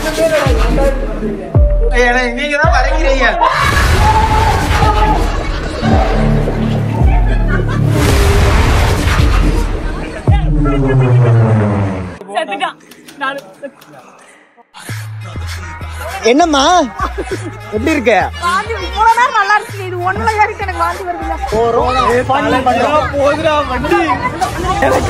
நீங்க தான் வரைக்கிறீங்க செத்துட்டான் நானு என்னம்மா எப்படி இருக்க வாந்தி இவ்வளவு நேரம் நல்லா இருக்கு இது ஒண்ணுல ஏறிட்டு எனக்கு வாந்தி வருதுல்ல போதுடா வண்டி எனக்கு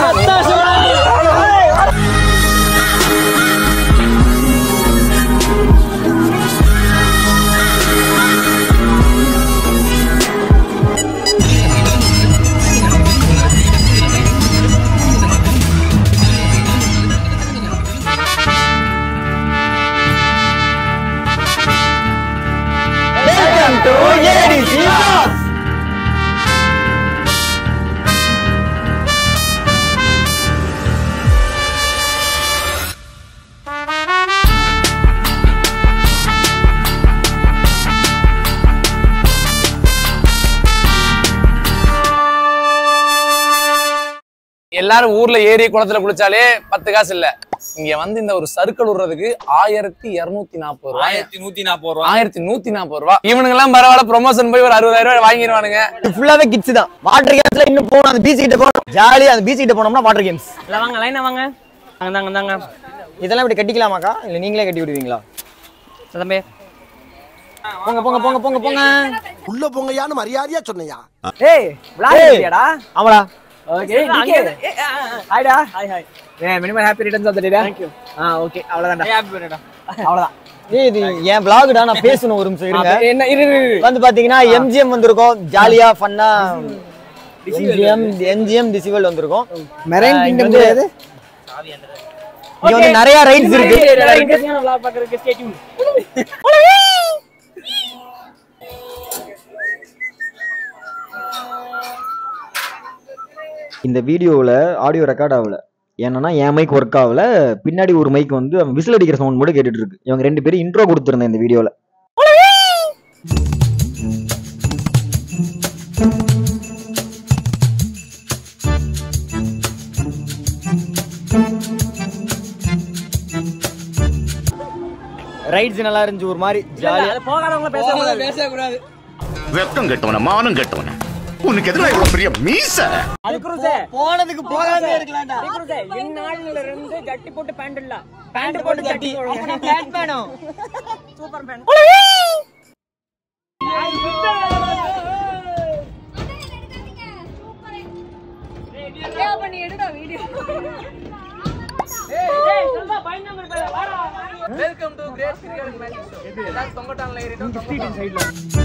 எல்லாரும் ஊர்ல ஏரி குளத்துல குளிச்சாலே பத்து காசு இல்ல இங்க வந்து இந்த ஒரு சர்க்கிள் விடுறதுக்கு ஆயிரத்தி இருநூத்தி நாற்பது ரூபாய் ஆயிரத்தி நூத்தி நாற்பது ரூபா ஆயிரத்தி நூத்தி நாற்பது ரூபா இவனுங்க எல்லாம் பரவாயில்ல ப்ரொமோஷன் போய் ஒரு அறுபதாயிரம் ரூபாய் வாங்கிடுவானுங்க ஃபுல்லாவே கிட்ஸ் தான் வாட்டர் கேம்ஸ்ல இன்னும் போகணும் அந்த பீச் கிட்ட போகணும் ஜாலியா அந்த பீச் கிட்ட போனோம்னா வாட்டர் கேம்ஸ் இல்ல வாங்க லைனா வாங்க அங்க தாங்க தாங்க இதெல்லாம் இப்படி கட்டிக்கலாமாக்கா இல்ல நீங்களே கட்டி விடுவீங்களா தம்பி போங்க போங்க போங்க போங்க போங்க உள்ள போங்கயான்னு மரியாதையா சொன்னையா ஏய் விளையாடுறியாடா ஆமாடா ஓகே ஹாய்டா ஹாய் ஹாய் ஏ minimum happy returns of the day Thank you. ஆ ஓகே அவ்வளவுதான்டா ஹாப்பி பர்த்டேடா அவ்வளவுதான் ஏய் இது என் vlogடா நான் பேசணும் ஒரு நிமிஷம் இருங்க என்ன இரு இரு, இரு வந்து பாத்தீங்கன்னா எம்ஜிஎம் வந்திருக்கோம் ஜாலியா ஃபன்னா எம்ஜிஎம் எம்ஜிஎம் டிசிவல் வந்திருக்கோம் மெரைன் கிங்டம் கிடையாது இங்க வந்து நிறைய ரைட்ஸ் இருக்கு இன்ட்ரெஸ்டிங்கான vlog பார்க்கறதுக்கு stay tuned. இந்த வீடியோவில் ஆடியோ ரெக்கார்ட் ஆகல ஏன்னா என் மைக் ஒர்க் ஆகல பின்னாடி ஒரு மைக் வந்து அவன் விசில் அடிக்கிற சவுண்ட் மட்டும் கேட்டுட்டு இருக்கு இவங்க ரெண்டு பேரும் இன்ட்ரோ கொடுத்துருந்தேன் இந்த வீடியோவில் ரைட்ஸ் நல்லா இருந்துச்சு ஒரு மாதிரி ஜாலியா அது போகாதவங்கள பேசக்கூடாது பேசக்கூடாது வெக்கம் கெட்டவன மானம் கெட்டவன உனக்கு எதிராக இவ்வளவு பெரிய மீச அது குருசே போனதுக்கு போகாம இருக்கலாம்டா குருசே இந்நாள்ல இருந்து ஜட்டி போட்டு பேண்ட் இல்ல பேண்ட் போட்டு ஜட்டி பேண்ட் வேணும் சூப்பர் பேண்ட் பண்ணி எடுடா video welcome to great cricket match எல்லாரும் தொங்கட்டான்ல ஏறிட்டோம் தொங்கட்டான் சைடுல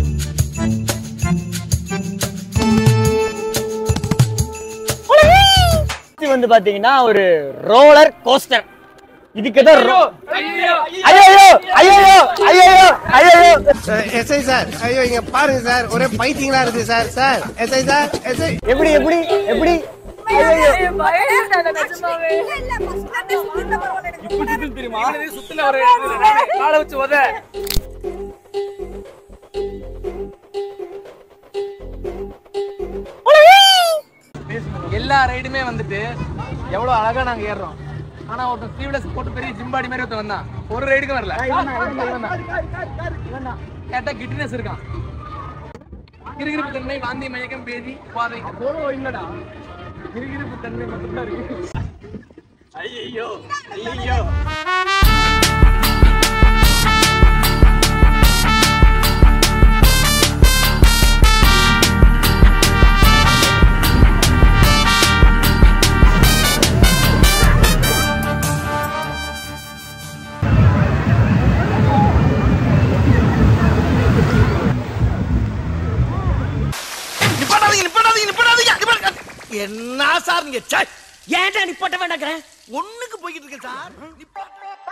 இது வந்து பாத்தீங்கன்னா ஒரு ரோலர் கோஸ்டர் இதுக்கு தான் ரோ- ஐயோ ஐயோ ஐயோ ஐயோ ஐயோ எஸ்ஐ சார் ஐயோ இங்க பாருங்க சார் ஒரே பைத்தியங்களா இருக்கு sir sir SI sir SI எப்படி எப்படி எப்படி சுத்துல ஒரு காலை வச்சு உத எல்லா ரைடுமே வந்துட்டு எவ்வளவு அழகா நாங்க ஏறுறோம் ஆனா ஒருத்தன் ஸ்லீவ்லெஸ் போட்டு பெரிய ஜிம்பாடி மாதிரி ஒருத்தன் வந்தான் ஒரு ரைடுக்கும் வரல கேட்டா கிட்னஸ் இருக்கான் கிருகிருப்பு தன்மை வாந்தி மயக்கம் பேதி பாதை போறோம் இல்லடா கிருகிருப்பு தன்மை மட்டும்தான் இருக்கு ஐயோ ஐயோ நிப்பாட்டாதீங்க நிப்பாட்டாதீங்க நிப்பாட்டாதீங்க நிப்பாட்டாதீங்க. என்ன சார் நீங்க ச்சே, ஏன்டா நீ போட்ட வேண்டாக்கிறேன் ஒண்ணுக்கு போய்கிட்டு இருக்கேன் சார் நிப்பாட்டு.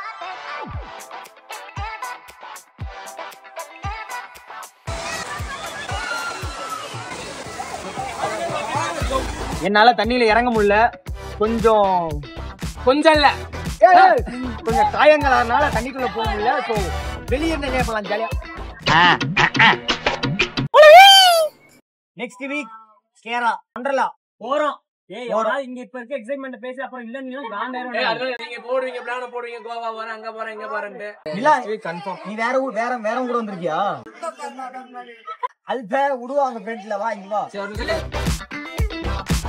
என்னால தண்ணியில இறங்க முடியல கொஞ்சம் கொஞ்சம் இல்ல கொஞ்சம் காயங்களானால தண்ணிக்குள்ள போக முடியல ஸோ வெளியே இருந்து என்ஜாய் பண்ணலாம் ஜாலியா நெக்ஸ்ட் வீக் கேரளா ஒண்டர்லா போறோம் ஏய் எவனாவது இங்க இப்ப இருக்க எக்ஸைட்மெண்ட் பேசி அப்புறம் இல்லன்னு ஏய், காண்டாயிரம் அதனால நீங்க போடுவீங்க பிளான போடுவீங்க கோவா போறேன் அங்க போறேன் இங்க போறேன்ட்டு இல்ல நீ வேற ஊர் வேற வேற கூட வந்திருக்கியா அல்ப விடுவாங்க ஃப்ரெண்ட்ல வா இங்க வா சரி, ஒரு நிமிஷம்.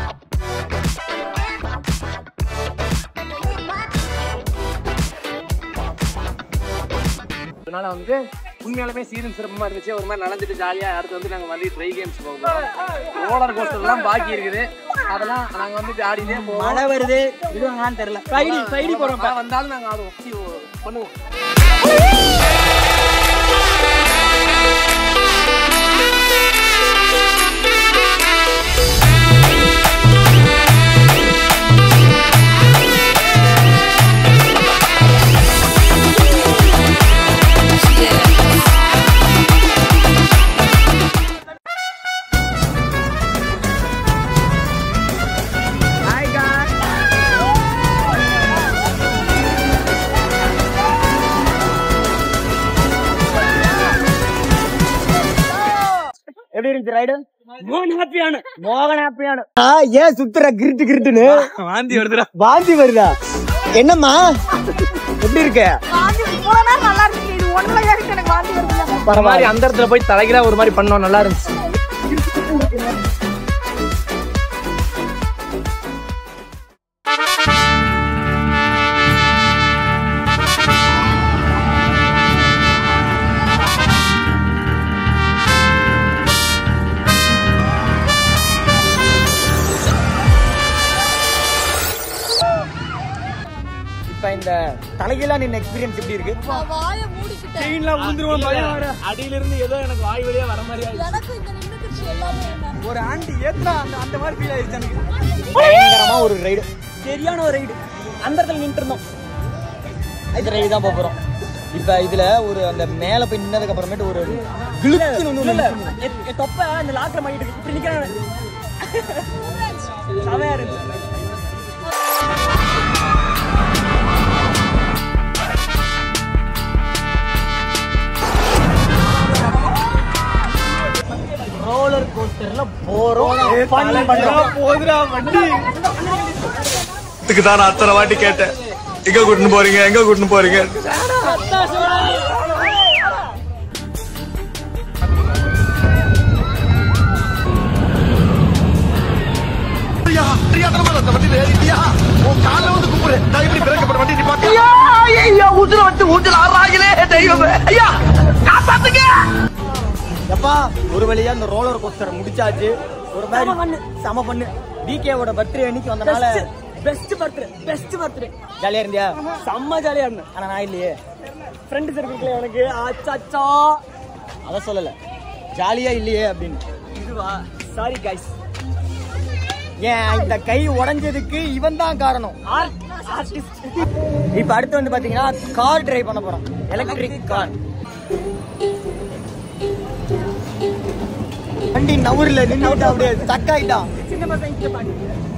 அதனால வந்து உண்மையாலுமே சீசன் சிறப்பமா இருந்துச்சு ஒரு மாதிரி நடந்துட்டு ஜாலியா அடுத்து வந்து நாங்க வந்து ட்ரை கேம்ஸ் போவோம் ரோலர் கோஸ்டர் எல்லாம் பாக்கி இருக்குது அதெல்லாம் நாங்க வந்து ஆடிட்டே போவோம் மழை வருது விடுவாங்களான்னு தெரியல ஃப்ரைடே ஃப்ரைடே போறோம் மழை வந்தாலும் நாங்க ஆடுவோம் சரி, பண்ணுவோம் எப்படி இருந்துச்சு ரைடு மோகன் ஹாப்பியான மோகன் ஹாப்பியான ஏன் சுத்துற கிரிட்டு கிரிட்டுன்னு வாந்தி வருதுடா வாந்தி வருதா என்னம்மா எப்படி இருக்க வாந்தி இவ்வளவு நேரம் நல்லா இருந்துச்சு இது ஒண்ணுல ஏறிட்டு எனக்கு வாந்தி வருதுல்ல ஒரு மாதிரி அந்த இடத்துல போய் தலைகீழா ஒரு மாதிரி பண்ணோம் நல்லா இருந்துச்சு இப்ப இந்த தலைகீழா நின்ன எக்ஸ்பீரியன்ஸ் எப்படி இருக்கு வாயை மூடிக்கிட்டேன் ட்ரெயின்ல விழுந்துருவோம் அடியில இருந்து ஏதோ எனக்கு வாய் வழியா வர மாதிரி ஆயிடுச்சு எனக்கு இங்க நின்னுக்குச்சு எல்லாமே என்ன ஒரு ஆண்டி ஏத்துனா அந்த அந்த மாதிரி ஃபீல் ஆயிடுச்சு எனக்கு பயங்கரமா ஒரு ரைடு சரியான ஒரு ரைடு அந்த இடத்துல நின்று இருந்தோம் இந்த ரைடு தான் போக போறோம் இப்ப இதுல ஒரு அந்த மேல போய் நின்னதுக்கு அப்புறமேட்டு ஒரு கிளுக்குன்னு ஒண்ணு இல்ல, இல்ல. ஒண்ணு என் என் தொப்பை அந்த லாக்கில் மாட்டிட்டு இருக்கு. இப்படி நிக்கிறான் செமையா இருந்துச்சு ரோலர் கோஸ்டர்ல போறோம் fun பண்றோம் போதுடா வண்டி இதுக்கு தான் நான் அத்தனை வாட்டி கேட்டேன் எங்க கூட்டின்னு போறீங்க எங்க கூட்டின்னு போறீங்க ஐயா, தெரியாதனமா அந்த வண்டியில ஏறிட்டியா? உன் கால்ல வந்து கும்பிடுறேன். நான் இப்படி பிரேக் போட வண்டி நிப்பாட்டு. எப்பா ஒரு வழியா இந்த ரோலர் கோஸ்டர் முடிச்சாச்சு ஒரு மாதிரி சம பண்ணு டிகேவோட பர்த்டே அன்னைக்கு வந்தனால பெஸ்ட் பர்த்டே பெஸ்ட் பர்த்டே ஜாலியா இருந்தியா செம்ம ஜாலியா இருந்தேன் ஆனா நான் இல்லையே ஃப்ரெண்டு சர்க்கிள் எனக்கு அச்சா அத சொல்லல ஜாலியா இல்லையே அப்படின்னு இதுவா சாரி கைஸ் ஏன் இந்த கை உடைஞ்சதுக்கு இவன் தான் காரணம் ஆர்டிஸ்ட் இப்ப அடுத்து வந்து பாத்தீங்கன்னா கார் டிரைவ் பண்ண போறோம் எலக்ட்ரிக் கார் வண்டி நவுர்ல நின்னுட்டு அப்படியே ஸ்டக் ஆயிட்டான் சின்ன பசங்க இங்க பாரு.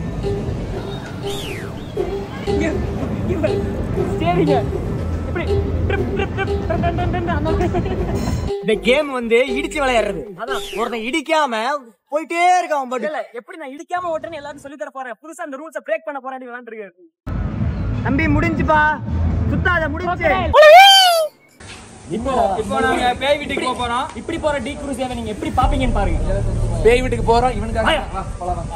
இங்க, இங்க பாரு. சரிங்க இப்படி trip trip trip trip trip trip trip அந்த மாதிரி. இந்த கேம் வந்து இடிச்சு விளையாடுறது ஒருத்தன் இடிக்காம போயிட்டே இருக்கான் அவன் பாட்டு இல்ல எப்படி நான் இடிக்காம ஓட்டுறேன்னு எல்லாரும் சொல்லி தர போறேன் புதுசா அந்த ரூல்ஸை பிரேக் பண்ண போறேன் விளாண்டுருக்காரு தம்பி முடிஞ்சுப்பா சுத்தாத முடிஞ்சு இப்போ இப்போ நாங்க பேய் வீட்டுக்கு போக போறோம் இப்படி போற டீ குரூஸ் நீங்க எப்படி பாப்பீங்கன்னு பாருங்க பேய் வீட்டுக்கு போறோம் இவனுக்காக வா, போலாம்.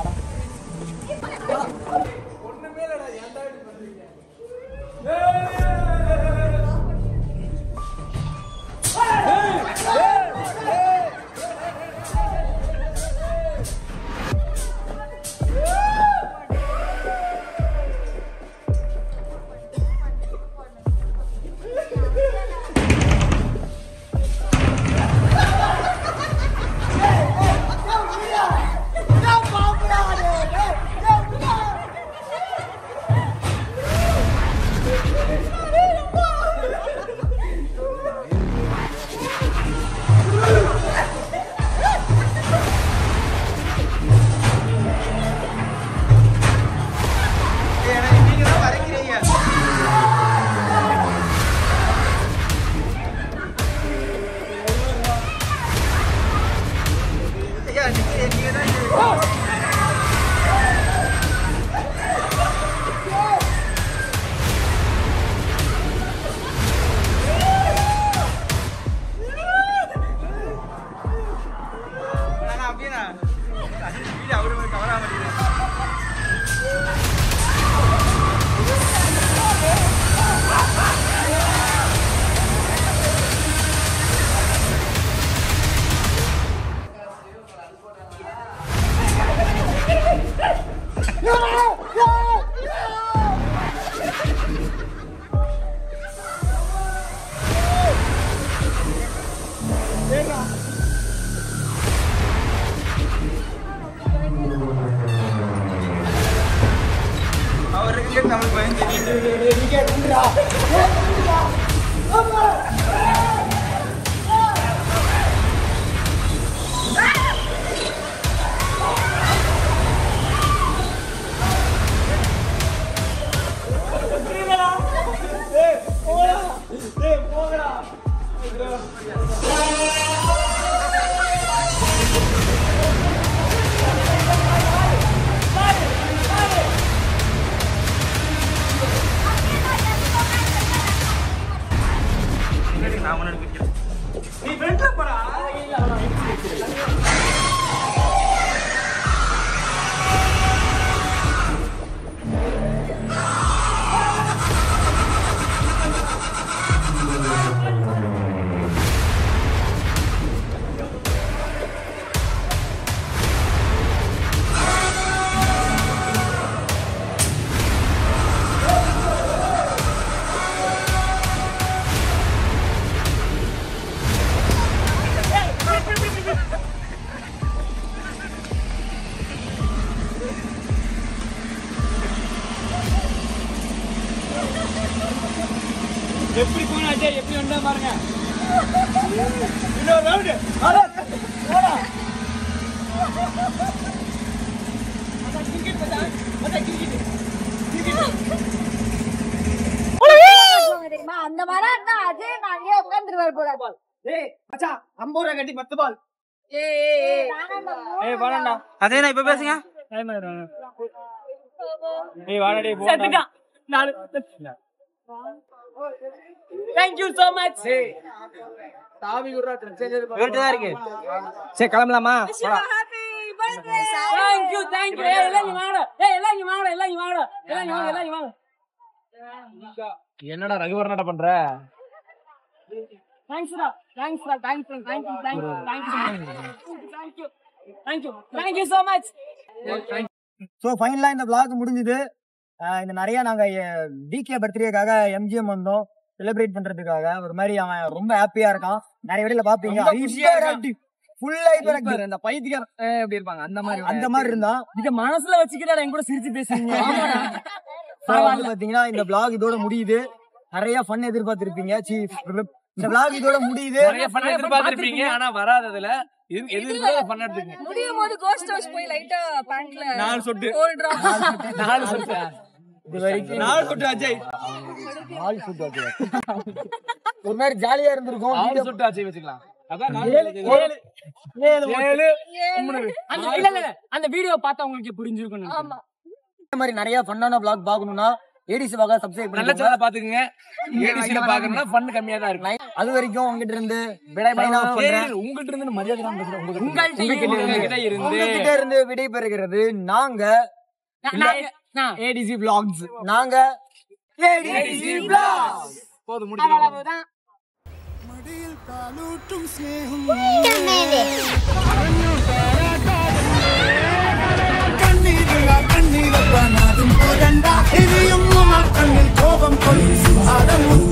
நான் உனக்கு பிடிக்கிறேன் நீ ஃப்ரெண்ட்ல போடா எப்படி போனா அஜய் எப்படி வந்தா பாருங்க இன்னொரு ரவுண்டு அட போடா அட கிரிக்கெட் பதா அட கிரிக்கெட் தெரியுமா அந்த மாதிரி இருந்தா அதே நாங்களே உட்காந்துருவாரு போல ஏய் மச்சான் 50 ரூபாய் கட்டி 10 பால் ஏய் வாடா அதே நான் இப்ப பேசுங்க டைம் ஆயிடும் ஏய் வாடா டேய் போடா செத்துட்டான் நாலு தேங்க் யூ so much தாவி குறா செஞ்சது இவர்கிட்ட தான் இருக்கு சரி கிளம்பலாமா தேங்க் யூ தேங்க் யூ ஏய் எல்லாம் இங்க வாங்கடா ஏய் எல்லாம் இங்க வாங்கடா எல்லாம் இங்க வாங்கடா எல்லாம் இங்க வாங்க எல்லாம் இங்க வாங்க என்னடா ரகுவரனாட்ட பண்ற தேங்க்ஸ் டா தேங்க்ஸ் டா thanks thanks thanks thanks thank you thank you thank you so much so ஃபைனலாக இந்த vlog முடிஞ்சுது அஹ் இந்த நிறைய நாங்கள் டிகே பர்த்டேக்காக எம்ஜிஎம் வந்தோம் செலிப்ரேட் பண்றதுக்காக ஒரு மாதிரி அவன் ரொம்ப ஹாப்பியா இருக்கான் நிறைய வீடியோல பாப்பீங்க ரொம்ப குஷியா இருக்கான். ஃபுல் ஹைப்பர் பாரு, இந்த பைத்தியக்கார ஏய், எப்படி இருப்பாங்க அந்த மாதிரி அந்த மாதிரி இருந்தான் இத மனசுல வச்சுக்கிட்டா என் கூட சிரிச்சு பேசுறீங்க So வந்து பாத்தீங்கன்னா இந்த vlog இதோட முடியுது நிறைய ஃபன் எதிர்பார்த்திருப்பீங்க சி இந்த vlog இதோட முடியுது நிறைய பண்ண எதிர்பார்த்திருப்பீங்க ஆனா வராததுல எது எதிர்பார்த்து பண்ண எடுத்துங்க முடியும் போது கோஸ்ட் ஹவுஸ் போய் லைட்டா பேண்ட்ல நாலு சொட்டு ஒரு டிராப் நாலு சொட்டு இது வரைக்கும் நாலு சொட்டு அஜய் நாலு சுட்டு வைக்கிறேன். ஒரு மாதிரி ஜாலியா இருந்திருக்கும் நாலு சொட்டு அஜய் வச்சுக்கலாம் அதான் நாலு ஏழு, ஏழு, ஏழு ஏழு அந்த இல்ல இல்ல இல்ல அந்த வீடியோ பார்த்தா உங்களுக்கு புரிஞ்சிருக்கும் ஆமா இந்த மாதிரி நிறைய ஃபன்னான vlog பார்க்கணும்னா ஏடிசி வாக சப்ஸ்கிரைப் நல்ல பண்ணுங்க சேனல் பாத்துக்கங்க ஏடிசில பாக்கணும்னா ஃபன் கம்மியா தான் இருக்கும் அது வரைக்கும் உங்ககிட்ட இருந்து விடை பயணம் பண்றேன் ஏய், உங்ககிட்ட இருந்து மரியாதை இல்லாம பேசுறேன் உங்ககிட்ட உங்கள்ட்ட உங்ககிட்ட இருந்து. இருந்து இருந்து உங்ககிட்ட இருந்து விடை பெறுகிறது நாங்க ஏடிசி vlogs நாங்க ஏடிசி vlogs போதும் முடிச்சிடலாம் கண்ணீரப்ப நாதும் போதண்டா இனியும் கண்ணில் கோபம் கொள்ளும்